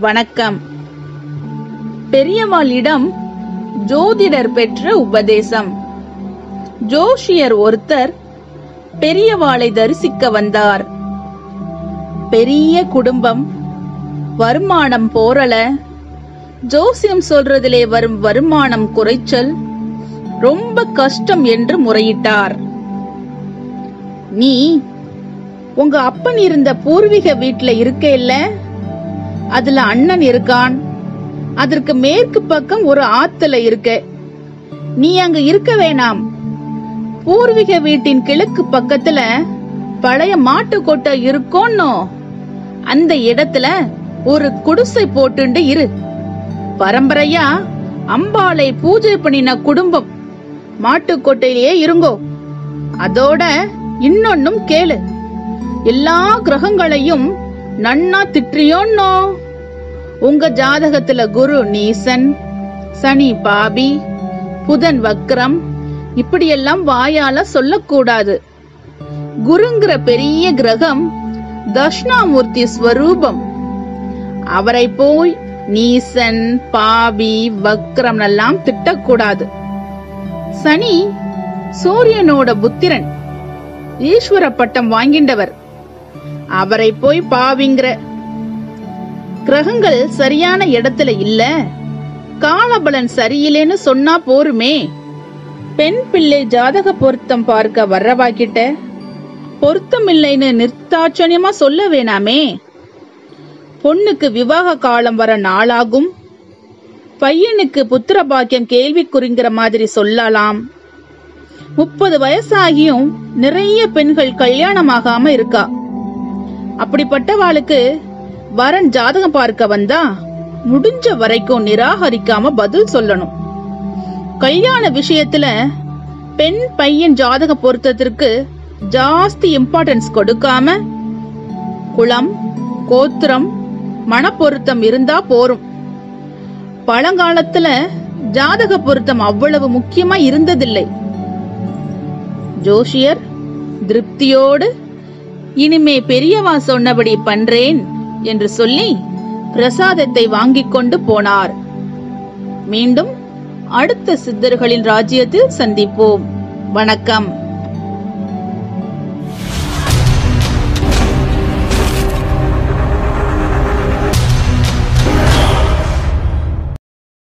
வணக்கம் பெரியவாளிடம் ஜோதிடர் பெற்ற உபதேசம் ஜோஷியர் ஒருத்தர் பெரியவாளை தரிசிக்க வந்தார் பெரிய குடும்பம் வருமானம் போரல ஜோசியம் சொல்றதிலே வரும் வருமானம் குறைச்சல் ரொம்ப கஷ்டம் என்று முறையிட்டார் நீ உங்க அப்பன் இருந்த பூர்வீக வீட்ல இருக்க இல்ல அதுல அண்ணன் இருக்கான் அதற்கு மேற்கு பக்கம் ஒரு ஆத்துல இருக்க நீ அங்க இருக்க வேணாம் பூர்வீக வீட்டின் கிழக்கு பக்கத்துல பழைய மாட்டு கொட்டை இருக்கோன்னோ அந்த இடத்துல ஒரு குடிசை போட்டுண்டு இரு பரம்பரையா அம்பாளை பூஜை பண்ணின குடும்பம் மாட்டுக்கொட்டையிலேயே இருங்கோ அதோட இன்னொன்னும் கேளு எல்லா கிரகங்களையும் நன்னா திற்றியோன்னோ உங்க ஜாதகத்துல குரு நீசன் சனி பாபி புதன் வக்ரம் இப்படியெல்லாம் வாயால சொல்லக்கூடாது குருங்கிற பெரிய கிரகம் தட்சிணாமூர்த்தி ஸ்வரூபம் அவரை போய் நீசன் பாவி வக்ரம் எல்லாம் திட்டக்கூடாது சனி சூரியனோட புத்திரன் ஈஸ்வர பட்டம் வாங்கிண்டவர் அவரை போய் பாவிங்கிற கிரகங்கள் சரியான இடத்துல இல்ல காலபலன் சரியில்லைன்னு சொன்னா போருமே பெண் பிள்ளை ஜாதக பொருத்தம் பார்க்க வர்றவாக்கிட்ட பொருத்தம் இல்லைன்னு நிர்தாட்சணியமா சொல்ல வேணாமே பொண்ணுக்கு விவாக காலம் வர நாளாகும் பையனுக்கு புத்திர பாக்கியம் கேள்விக்குறிங்கிற மாதிரி சொல்லலாம் முப்பது வயசாகியும் நிறைய பெண்கள் கல்யாணமாகாம இருக்கா அப்படிப்பட்டவாளுக்கு வரன் ஜாதகம் பார்க்க வந்தா முடிஞ்ச வரைக்கும் நிராகரிக்காம பதில் சொல்லணும் கல்யாண விஷயத்துல பெண் பையன் ஜாதக பொருத்தத்திற்கு ஜாஸ்தி இம்பார்ட்டன்ஸ் கொடுக்காம குளம் கோத்திரம் மனப்பொருத்தம் இருந்தா போரும் பழங்காலத்துல ஜாதக பொருத்தம் அவ்வளவு முக்கியமா இருந்ததில்லை ஜோஷியர் திருப்தியோடு இனிமே பெரியவா சொன்னபடி பண்றேன் என்று சொல்லி பிரசாதத்தை வாங்கிக் கொண்டு போனார் மீண்டும் அடுத்த சித்தர்களின் ராஜ்யத்தில் சந்திப்போம் வணக்கம்